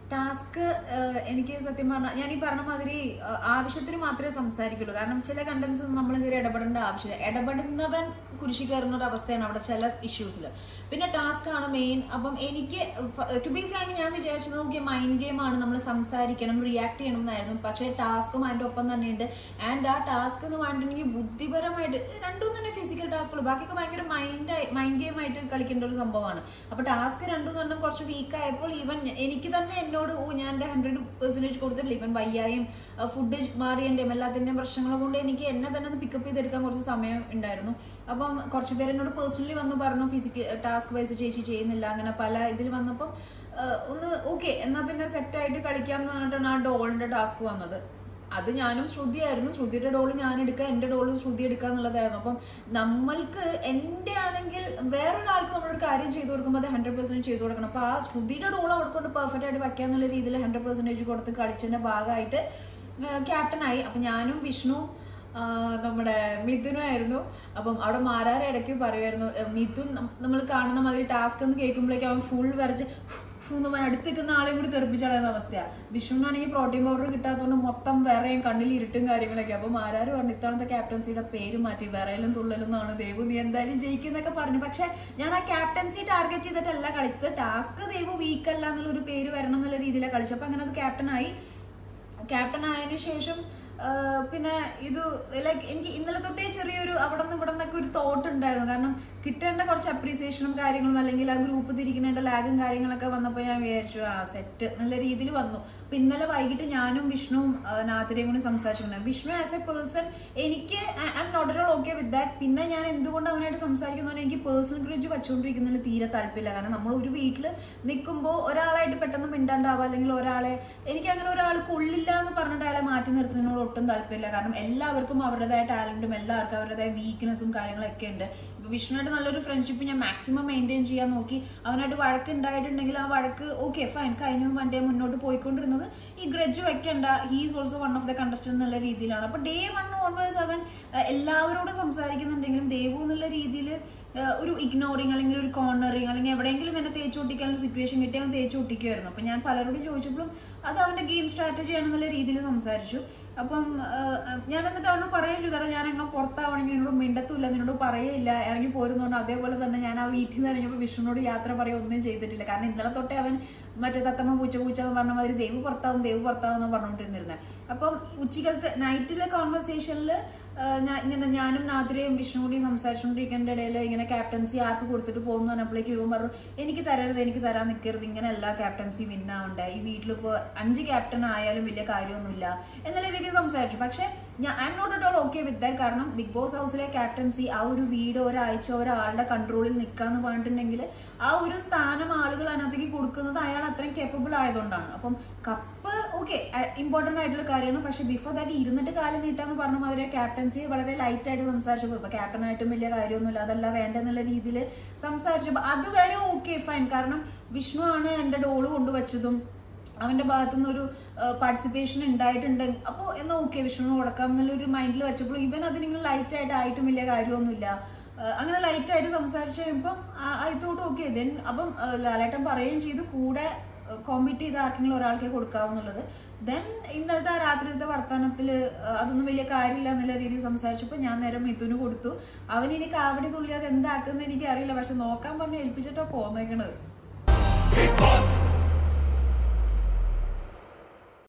task എനിക്ക് സത്യം പറഞ്ഞാൽ ഞാൻ ഈ പറഞ്ഞ മാതിരി ആ, ആവശ്യത്തിന് മാത്രമേ സംസാരിക്കുള്ളൂ കാരണം ചില കണ്ടന്റ്സ് ഒന്നും നമ്മൾ കയറി ഇടപെടേണ്ട ആവശ്യമില്ല ഇടപെടുന്നവൻ കുരിശി കയറുന്ന ഒരു അവസ്ഥയാണ് അവിടെ ചില ഇഷ്യൂസിൽ പിന്നെ ടാസ്ക് ആണ് മെയിൻ അപ്പം എനിക്ക് ടു ബി ഫ്രാങ്ക് ഞാൻ വിചാരിച്ചത് നോക്കിയ മൈൻഡ് ഗെയിം ആണ് നമ്മൾ സംസാരിക്കണം റിയാക്ട് ചെയ്യണം എന്നായിരുന്നു പക്ഷേ ടാസ്കും അതിൻ്റെ ഒപ്പം തന്നെയുണ്ട് ആൻഡ് ആ ടാസ്ക് എന്ന് പറഞ്ഞിട്ടുണ്ടെങ്കിൽ ബുദ്ധിപരമായിട്ട് രണ്ടും തന്നെ ഫിസിക്കൽ ടാസ്കുകൾ ബാക്കിയൊക്കെ ഭയങ്കര മൈൻഡ് മൈൻഡ് ഗെയിം ആയിട്ട് കളിക്കേണ്ട ഒരു സംഭവമാണ് അപ്പൊ ടാസ്ക് രണ്ടും തന്നെ കുറച്ച് വീക്ക് ആയപ്പോൾ ഈവൻ എനിക്ക് തന്നെ എന്നോട് ഓ ഞാൻ എൻ്റെ ഹൺഡ്രഡ് പെർസെൻറ്റേജ് കൊടുത്തിട്ടില്ല ഈവൻ വയ്യായും ഫുഡ് മാറിയതിൻ്റെയും എല്ലാത്തിൻ്റെയും പ്രശ്നങ്ങൾ കൊണ്ട് എനിക്ക് എന്നെ തന്നെ ഒന്ന് പിക്കപ്പ് ചെയ്തെടുക്കാൻ കുറച്ച് സമയം ഉണ്ടായിരുന്നു അപ്പം കുറച്ച് പേര് എന്നോട് പേഴ്സണലി വന്ന് പറഞ്ഞു ഫിസിക്കൽ ടാസ്ക് വൈസ് ചേച്ചി ചെയ്യുന്നില്ല അങ്ങനെ പല ഇതിൽ വന്നപ്പം ആ, ഒന്ന് ഓക്കെ എന്നാൽ പിന്നെ സെറ്റായിട്ട് കളിക്കാം എന്ന് പറഞ്ഞിട്ടാണ് ആ ഡോളിൻ്റെ ടാസ്ക് വന്നത് അത് ഞാനും ശ്രുതിയായിരുന്നു ശ്രുതിയുടെ ഡോള് ഞാൻ എടുക്കുക എൻ്റെ ഡോള് ശ്രുതി എടുക്കുക എന്നുള്ളതായിരുന്നു അപ്പം നമ്മൾക്ക് എൻ്റെ ആണെങ്കിൽ വേറൊരാൾക്ക് നമ്മളൊരു കാര്യം ചെയ്തു കൊടുക്കുമ്പോൾ അത് ഹൺഡ്രഡ് പെർസെൻറ്റ് ചെയ്തു കൊടുക്കണം അപ്പോൾ ആ ശ്രുതിയുടെ ഡോൾ അവിടെ കൊണ്ട് പെർഫെക്റ്റ് ആയിട്ട് വയ്ക്കുക എന്നുള്ള രീതിയിൽ ഹൺഡ്രഡ് പെർസെൻറ്റേജ് കൊടുത്ത് കളിച്ചതിൻ്റെ ഭാഗമായിട്ട് ക്യാപ്റ്റനായി അപ്പം ഞാനും വിഷ്ണു ആ, നമ്മുടെ മിഥുനായിരുന്നു അപ്പം അവിടെ മാരാറ് ഇടയ്ക്ക് പറയുമായിരുന്നു "എ, മിഥുൻ നമ്മൾ കാണുന്ന മാതിരി ടാസ്ക് എന്ന് കേൾക്കുമ്പോഴേക്കും അവൻ ഫുൾ വരച്ച് എന്ന് പറഞ്ഞ് അടുത്ത് നിൽക്കുന്ന ആളെയും കൂടി തെറിപ്പിച്ചളയുന്ന അവസ്ഥയാണ് വിഷ്ണുവിനാണെങ്കിൽ പ്രോട്ടീൻ പൗഡർ കിട്ടാത്തതുകൊണ്ട് മൊത്തം വിറയും കണ്ണിൽ ഇരുട്ടും കാര്യങ്ങളൊക്കെ അപ്പോൾ മാരാര് പറഞ്ഞു ഇത്തവണത്തെ ക്യാപ്റ്റൻസിയുടെ പേര് മാറ്റി വിറയിലും തുള്ളലും എന്നാണ് ദേവു നീ എന്തായാലും ജയിക്കുന്നൊക്കെ പറഞ്ഞു പക്ഷെ ഞാൻ ആ ക്യാപ്റ്റൻസി ടാർഗറ്റ് ചെയ്തിട്ടല്ല കളിച്ചത് ടാസ്ക് ദേവു വീക്ക് അല്ല എന്നുള്ളൊരു പേര് വരണം എന്നുള്ള രീതിയിലാണ് കളിച്ചത് അപ്പോൾ അങ്ങനെ അത് ക്യാപ്റ്റനായി ക്യാപ്റ്റൻ ആയതിനു ശേഷം ആ, പിന്നെ ഇത് ലൈക്ക് എനിക്ക് ഇന്നലെ തൊട്ടേ ചെറിയൊരു അവിടെ നിന്ന് ഇവിടെ നിന്നൊക്കെ ഒരു തോട്ട് ഉണ്ടായിരുന്നു കാരണം കിട്ടേണ്ട കുറച്ച് അപ്രീസിയേഷനും കാര്യങ്ങളും അല്ലെങ്കിൽ ആ ഗ്രൂപ്പ് തിരിക്കുന്നതിന്റെ ലാഗും കാര്യങ്ങളൊക്കെ വന്നപ്പോൾ ഞാൻ വിചാരിച്ചു ആ സെറ്റ് നല്ല രീതിയിൽ വന്നു അപ്പൊ ഇന്നലെ വൈകിട്ട് ഞാനും വിഷ്ണുവും ആ, നാത്തിരയും കൂടി സംസാരിച്ചിട്ടുണ്ടായിരുന്നു വിഷ്ണു ആസ് എ പേഴ്സൺ എനിക്ക് I'm not all okay with that പിന്നെ ഞാൻ എന്തുകൊണ്ട് അവനായിട്ട് സംസാരിക്കുന്നു എനിക്ക് പേഴ്സണൽ ഗ്രിഡ്ജ് വെച്ചുകൊണ്ടിരിക്കുന്നതിൽ തീരെ താല്പര്യമില്ല കാരണം നമ്മൾ ഒരു വീട്ടിൽ നിൽക്കുമ്പോൾ ഒരാളായിട്ട് പെട്ടെന്ന് മിണ്ടാണ്ടാവുക അല്ലെങ്കിൽ ഒരാളെ എനിക്ക് അങ്ങനെ ഒരാൾ കൊള്ളില്ല എന്ന് പറഞ്ഞിട്ട് അയാളെ മാറ്റി നിർത്തുന്നതിനോട് ഒട്ടും താല്പര്യമില്ല കാരണം എല്ലാവർക്കും അവരുടേതായ ടാലന്റും എല്ലാവർക്കും അവരുടേതായ വീക്ക്നെസ്സും കാര്യങ്ങളൊക്കെ ഉണ്ട് ഇപ്പൊ വിഷ്ണുവായിട്ട് നല്ലൊരു ഫ്രണ്ട്ഷിപ്പ് ഞാൻ മാക്സിമം മെയിൻറ്റെയിൻ ചെയ്യാൻ നോക്കി അവനായിട്ട് വഴക്ക് ഉണ്ടായിട്ടുണ്ടെങ്കിൽ ആ വഴക്ക് ഓക്കെ ഫൈൻ കഴിഞ്ഞ മണ്ടേ മുന്നോട്ട് പോയിക്കൊണ്ടിരുന്നത് ഈ ഗ്രഡ്ജ് വെക്കണ്ട he's also one of the contestant എന്നുള്ള രീതിയിലാണ് അപ്പൊ ഡേ വൺ ഓൺവേഴ്സ് അവൻ അഹ് എല്ലാവരോടും സംസാരിക്കുന്നുണ്ടെങ്കിലും ദേവു എന്നുള്ള രീതിയിൽ ഒരു ഇഗ്നോറിങ് അല്ലെങ്കിൽ ഒരു കോർണറിങ് അല്ലെങ്കിൽ എവിടെയെങ്കിലും എന്നെ തേച്ച് ഒട്ടിക്കാനുള്ള സിറ്റുവേഷൻ കിട്ടി അവൻ തേച്ച് ഒട്ടിക്കുമായിരുന്നു അപ്പം ഞാൻ പലരോടും ചോദിച്ചപ്പോഴും അത് അവൻ്റെ ഗെയിം സ്ട്രാറ്റജി ആണെന്നുള്ള രീതിയിൽ സംസാരിച്ചു അപ്പം ആഹ്, ഞാൻ എന്നിട്ട് അവനോട് പറയുകയും ചെയ്തു "എടാ, ഞാൻ അങ്ങ് പുറത്താവണമെങ്കിൽ നിന്നോട് മിണ്ടത്തുമില്ല നിന്നോട് പറയില്ല ഇറങ്ങി പോരുന്നതുകൊണ്ട് അതേപോലെ തന്നെ ഞാൻ ആ വീട്ടിൽ നിന്ന് ഇറങ്ങിയപ്പോൾ വിഷ്ണുവിനോട് യാത്ര പറയുക ഒന്നും ചെയ്തിട്ടില്ല കാരണം ഇന്നലെ തൊട്ടേ അവൻ മറ്റേ തത്തമ്മ പൂച്ച പൂച്ച എന്ന് പറഞ്ഞ മാതിരി ദേവ് പുറത്താവും ദേവ് പുറത്താവും എന്ന് പറഞ്ഞുകൊണ്ടിരുന്നിരുന്നത് അപ്പം ഉച്ചക്കലത്തെ നൈറ്റിലെ കോൺവെർസേഷനിൽ ഞാൻ ഇങ്ങനെ ഞാനും നാദ്രയും വിഷ്ണു കൂടി സംസാരിച്ചുകൊണ്ടിരിക്കേണ്ട ഇടയിൽ ഇങ്ങനെ ക്യാപ്റ്റൻസി ആർക്ക് കൊടുത്തിട്ട് പോകുന്നു പറഞ്ഞപ്പോഴേക്ക് ഇവൻ പറഞ്ഞു എനിക്ക് തരരുത് എനിക്ക് തരാൻ നിൽക്കരുത് ഇങ്ങനെ എല്ലാ ക്യാപ്റ്റൻസി വിന്നാവണ്ടേ ഈ വീട്ടിലിപ്പോൾ അഞ്ച് ക്യാപ്റ്റൻ ആയാലും വലിയ കാര്യമൊന്നുമില്ല എന്നുള്ള രീതിയിൽ സംസാരിച്ചു പക്ഷേ ഞാൻ I'm not at all okay with that കാരണം ബിഗ് ബോസ് ഹൗസിലെ ക്യാപ്റ്റൻസി ആ ഒരു വീട് ഒരാഴ്ച ഒരാളുടെ കൺട്രോളിൽ നിൽക്കാന്ന് പറഞ്ഞിട്ടുണ്ടെങ്കിൽ ആ ഒരു സ്ഥാനം ആളുകൾ അതിനകത്തേക്ക് കൊടുക്കുന്നത് അയാൾ അത്രയും കേപ്പബിൾ ആയതുകൊണ്ടാണ് അപ്പം കപ്പ് ഓക്കെ ഇമ്പോർട്ടൻ്റ് ആയിട്ടുള്ള കാര്യമാണ് പക്ഷെ ബിഫോർ ദാറ്റ് ഇരുന്നിട്ട് കാലം നീട്ടാന്ന് പറഞ്ഞ മാതിരി ക്യാപ്റ്റൻസി വളരെ ലൈറ്റ് ആയിട്ട് സംസാരിച്ചപ്പോൾ ഇപ്പൊ ക്യാപ്റ്റനായിട്ടും വലിയ കാര്യമൊന്നുമില്ല അതല്ല വേണ്ടെന്നുള്ള രീതിയിൽ സംസാരിച്ചപ്പോൾ അത് വരെ ഓക്കെ ഫൈൻ കാരണം വിഷ്ണു ആണ് എൻ്റെ ഡോള് കൊണ്ടുവച്ചതും അവന്റെ ഭാഗത്തുനിന്ന് ഒരു പാർട്ടിസിപ്പേഷൻ ഉണ്ടായിട്ടുണ്ട് അപ്പോൾ എന്നാ ഓക്കെ വിഷ്ണു കൊടുക്കാം എന്നുള്ളൊരു മൈൻഡിൽ വെച്ചപ്പോൾ ഇവൻ അതിനിങ്ങനെ ലൈറ്റ് ആയിട്ട് ആയിട്ടും വലിയ കാര്യമൊന്നുമില്ല ആ, അങ്ങനെ ലൈറ്റ് ആയിട്ട് സംസാരിച്ച് കഴിയുമ്പം ആയത്തോട്ട് ഓക്കെ ദെൻ അപ്പം ആ, ലാലേട്ടൻ പറയുകയും ചെയ്തു കൂടെ കോമ്പീറ്റ് ചെയ്ത ആർക്കെങ്കിലും ഒരാൾക്കേ കൊടുക്കാവുന്നുള്ളത് ദെൻ ഇന്നലത്തെ ആ രാത്രിയിലത്തെ വർത്തമാനത്തിൽ അതൊന്നും വലിയ കാര്യമില്ല എന്നുള്ള രീതിയിൽ സംസാരിച്ചപ്പോൾ ഞാൻ നേരെ മിഥുന് കൊടുത്തു അവൻ ഇനി കാവടി തുള്ളിയത് എന്താക്കുന്നത് എനിക്ക് അറിയില്ല പക്ഷെ നോക്കാൻ പറഞ്ഞ് ഏൽപ്പിച്ചിട്ടാ പോന്നേക്കണത്